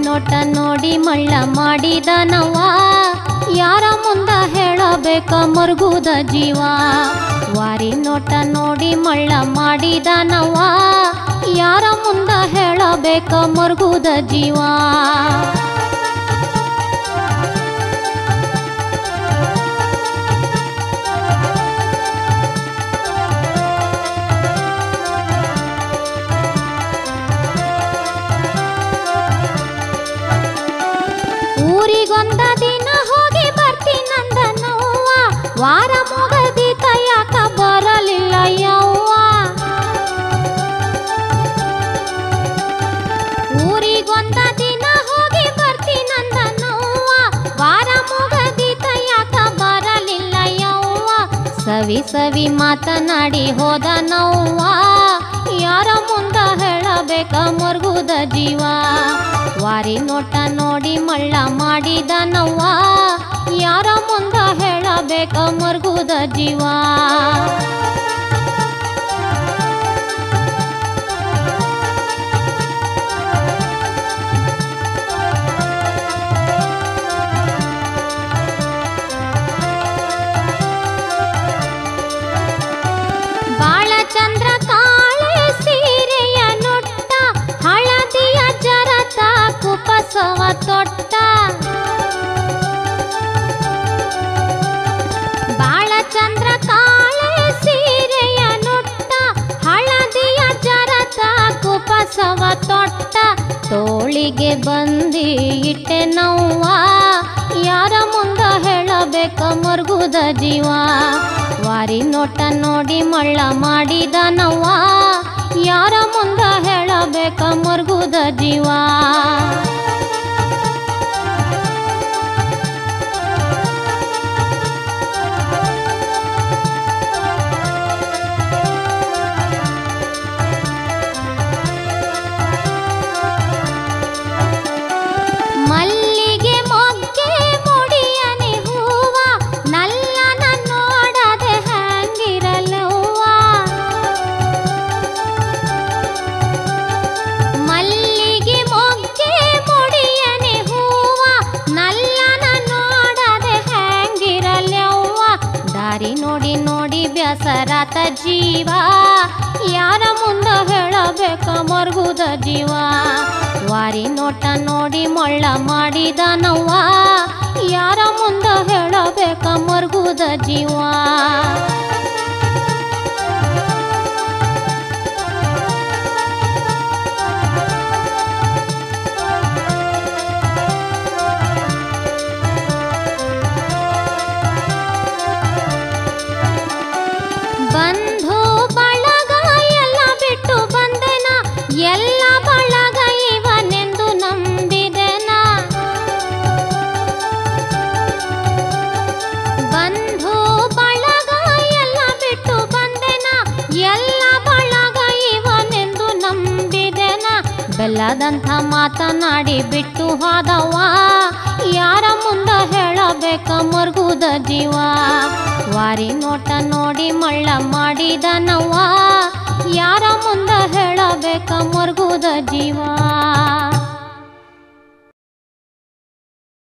ನೋಟ ನೋಡಿ ಮಳ್ಳ ಮಾಡಿದನವ ಯಾರ ಮುಂದ ಹೇಳಬೇಕ ಮರುಗುದ ಜೀವ ವಾರಿ ನೋಟ ನೋಡಿ ಮಳ್ಳ ಮಾಡಿದನವ ಯಾರ ಮುಂದ ಹೇಳಬೇಕ ಮರುಗುದ ಜೀವ ಊರಿಗೊಂದ ದಿನ ಹೋಗಿ ಬರ್ತೀನಂದ ನೋವ ವಾರ ಮುಗದಿತ ಯಾಕ ಬರಲಿಲ್ಲ ಯವ್ವ ಊರಿಗೊಂದ ದಿನ ಹೋಗಿ ಬರ್ತೀನಂದ ನೋವ ವಾರ ಮುಗದಿತ ಯಾಕ ಬರಲಿಲ್ಲ ಯವ್ವ ಸವಿ ಸವಿ ಮಾತನಾಡಿ ಹೋದ ನೋವ ಯಾರ ಮುಂದ ಹೇಳಬೇಕ ಮರುಗುದ ಜೀವ ವಾರಿ ನೋಟ ನೋಡಿ ಮಳ್ಳ ಮಾಡಿದ ನೋವ ಯಾರ ಮುಂದ ಹೇಳಬೇಕ ಮರುಗುದ ಜೀವ ಬಾಳ ಚಂದ್ರ ಕಾಳೆ ಸೀರೆಯ ನೊಟ್ಟ ಹಳದಿಯ ಜರತ ಕುಪಸವ ತೊಟ್ಟ ಬಾಳ ಚಂದ್ರ ಕಾಳೆ ಸೀರೆಯ ನೊಟ್ಟ ಹಳದಿಯ ಜರತ ಕುಪಸವ ತೊಟ್ಟ ತೋಳಿಗೆ ಬಂದಿ ಇಟ್ಟೆ ನೋವ ಯಾರ ಮುಂದ ಹೇಳಬೇಕ ಮರುಗುದ ಜೀವ ವಾರಿ ನೋಟ ನೋಡಿ ಮಳ್ಳ ಮಾಡಿದ ನೋವ ಯಾರ ಮುಂದ ಹೇಳಬೇಕ ಮರುಗುದ ಜೀವ ಮಲ್ಲಿಗೆ ಮೊಗ್ಗೆ ಮುಡಿಯನೆ ಹೂವ ನಲ್ಲನ ನೋಡದೆ ಹ್ಯಾಂಗಿರಲವ್ವ ಮಲ್ಲಿಗೆ ಮೊಗ್ಗೆ ಮುಡಿಯನೆ ಹೂವ ನಲ್ಲನ ನೋಡದೆ ಹ್ಯಾಂಗಿರಲವ್ವ ದಾರಿ ನೋಡಿ ನೋಡಿ ಬ್ಯಾಸರಾತ ಜೀವ ಯಾರ ಮುಂದ ಹೇಳಬೇಕ ಮರುಗುದ ಜೀವ ವಾರಿ ನೋಟ ನೋಡಿ ಮೊಳ್ಳ ಮಾಡಿದ ನೋವ ಯಾರ ಮುಂದ ಹೇಳಬೇಕ ಮರುಗುದ ಜೀವ ಬಂಧು ಬಳಗ ಎಲ್ಲ ಬಿಟ್ಟು ಬಂದೆನ ಎಲ್ಲ ಬಳಗ ಇವನೆಂದು ನಂಬಿದೆನ ಬಂಧು ಬಳಗ ಎಲ್ಲ ಬಿಟ್ಟು ಬಂದೆನ ಎಲ್ಲ ಬಳಗ ಇವನೆಂದು ನಂಬಿದೆನ ಬೆಲ್ಲದಂಥ ಮಾತನಾಡಿ ಬಿಟ್ಟು ಹೋದವ ಯಾರ ಮುಂದ ಹೇಳಬೇಕ ಮರುಗುದ ಜೀವ ವಾರಿ ನೋಟ ನೋಡಿ ಮಳ್ಳ ಮಾಡಿದ ನೋವ ಯಾರ ಮುಂದ ಹೇಳಬೇಕ ಮರುಗುದ ಜೀವ